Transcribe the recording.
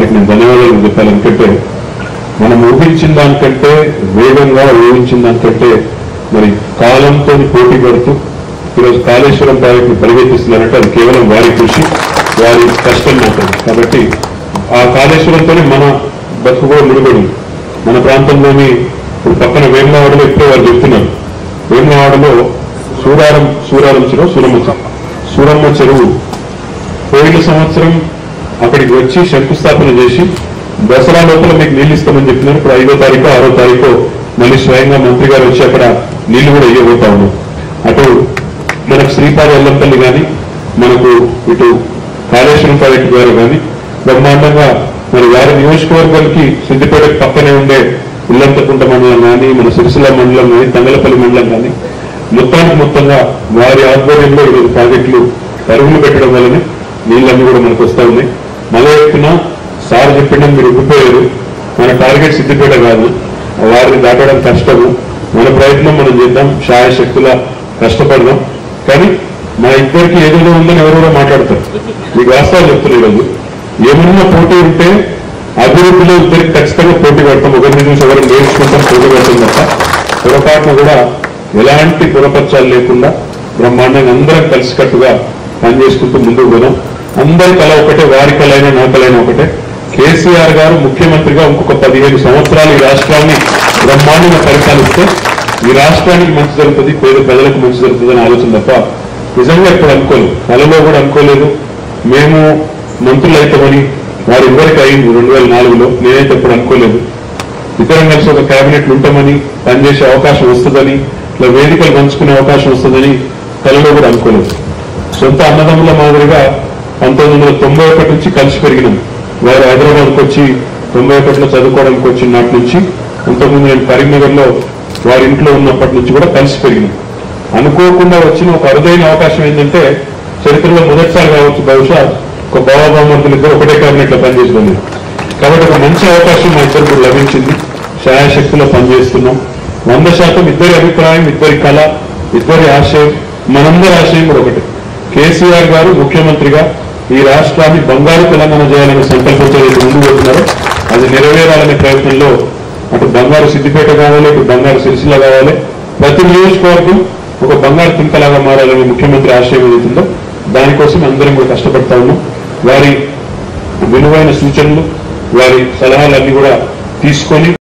వారికి నేను ధన్యవాదాలు చెప్పాలి ఎందుకంటే మనం ఊహించిన దానికంటే వేగంగా ఊహించిన దానికంటే మరి కాలంతో పోటీ పడుతూ ఈరోజు కాళేశ్వరం ప్రాజెక్టు పరిగెత్తిస్తున్నారంటే అది కేవలం వారి కృషి వారి కష్టం మాత్రమే కాబట్టి ఆ కాళేశ్వరంతోనే మన బతుకు కూడా ముడిపడి ఉంది. మన ప్రాంతంలోని ఇప్పుడు పక్కన వేములవాడలో ఇప్పుడే వారు చెప్తున్నారు వేములవాడలో సూరారం సూరారం చెరువు సూరమ్మ చెరువు సూరమ్మ చెరువు పోయిన సంవత్సరం అక్కడికి వచ్చి శంకుస్థాపన చేసి దసరా లోపల మీకు నీళ్లు ఇస్తామని చెప్పినారు ఇప్పుడు ఐదో తారీఖు ఆరో తారీఖు మళ్ళీ స్వయంగా మంత్రి గారు వచ్చి అక్కడ నీళ్లు కూడా ఇవ్వబోతా ఉన్నాం అటు మనకు శ్రీపాద ఎల్లంపల్లి కానీ మనకు ఇటు కాళేశ్వరం ప్రాజెక్టు గారు కానీ బ్రహ్మాండంగా మరి వారి నియోజకవర్గానికి సిద్దిపేట పక్కనే ఉండే ఉల్లంతకుంట మండలం కానీ మన సిరిసిల్ల మండలం కానీ తంగలపల్లి మండలం కానీ మొత్తానికి మొత్తంగా వారి ఆధ్వర్యంలో ఈరోజు ప్రాజెక్టులు పరుగులు పెట్టడం వల్లనే నీళ్ళన్నీ కూడా మనకు వస్తా ఉన్నాయి మళ్ళీ ఎత్తున సార్ చెప్పిన మీరు ఉబ్బిపోయారు మన టార్గెట్ సిద్దిపేట కాదు వారిని దాటడం కష్టము మన ప్రయత్నం మనం చేద్దాం శాయశక్తుల కష్టపడదాం కానీ మన ఇద్దరికి ఏదైనా ఉందని ఎవరు కూడా మాట్లాడతారు మీకు వాస్తవాలు చెప్తున్నారు ఈరోజు ఏమన్నా పోటీ ఉంటే అభివృద్ధిలో ఇద్దరికి ఖచ్చితంగా పోటీ పడతాం ఒకరిని చూసి ఎవరు నేర్చుకుంటాం పోటీ పడతాం తప్ప పొరపాటున కూడా ఎలాంటి పురపత్యాలు లేకుండా బ్రహ్మాండంగా అందరం కలిసికట్టుగా పనిచేసుకుంటూ ముందుకు పోదాం అందరి కళ ఒకటే వారి కళైనా నా కళైనా ఒకటే కేసీఆర్ గారు ముఖ్యమంత్రిగా ఇంకొక పదిహేను సంవత్సరాలు ఈ రాష్ట్రాన్ని బ్రహ్మాండంగా పరిపాలిస్తే ఈ రాష్ట్రానికి మంచి జరుగుతుంది పేద ప్రజలకు మంచి జరుగుతుంది అని ఆలోచన తప్ప నిజంగా ఇప్పుడు అనుకోలేదు కళలో కూడా అనుకోలేదు మేము మంత్రులు అవుతామని వారు ఇద్దరికి అయింది రెండు వేల నాలుగులో నేనైతే ఎప్పుడు అనుకోలేదు ఇద్దరం కలిసి ఒక కేబినెట్లు ఉంటామని పనిచేసే అవకాశం వస్తుందని ఇట్లా వేదికలు పంచుకునే అవకాశం వస్తుందని కలలో కూడా అనుకోలేదు సొంత అన్నదమ్ముల మాదిరిగా పంతొమ్మిది వందల తొంభై ఒకటి నుంచి కలిసి పెరిగినాం వారు హైదరాబాద్కి వచ్చి తొంభై ఒకటిలో చదువుకోవడానికి వచ్చిన నాటి నుంచి అంతకుముందు నేను కరీంనగర్లో వారి ఇంట్లో ఉన్నప్పటి నుంచి కూడా కలిసి పెరిగినాం అనుకోకుండా వచ్చిన ఒక అరుదైన అవకాశం ఏంటంటే చరిత్రలో మొదటిసారి కావచ్చు బహుశా ఒక బాబాబామర్తులు ఇద్దరు ఒకటే క్యాబినెట్లో పనిచేసింది కాబట్టి ఒక మంచి అవకాశం మా ఇద్దరు కూడా లభించింది ఛాయాశక్తిలో పనిచేస్తున్నాం వంద శాతం ఇద్దరి అభిప్రాయం ఇద్దరి కళ ఇద్దరి ఆశయం మనందరి ఆశయం కూడా ఒకటే కేసీఆర్ గారు ముఖ్యమంత్రిగా ఈ రాష్ట్రాన్ని బంగారు తెలంగాణ చేయాలనే సంకల్పంతో ఏదైతే ముందుకు పోతున్నారో అది నెరవేరాలనే ప్రయత్నంలో అటు బంగారు సిద్దిపేట కావాలి ఇటు బంగారు సిరిసిల్ల కావాలి ప్రతి నియోజకవర్గం ఒక బంగారు తింకలాగా మారాలని ముఖ్యమంత్రి ఆశయం ఏదైతుందో దానికోసం అందరం కూడా కష్టపడతా ఉన్నాం వారి విలువైన సూచనలు వారి సలహాలన్నీ కూడా తీసుకొని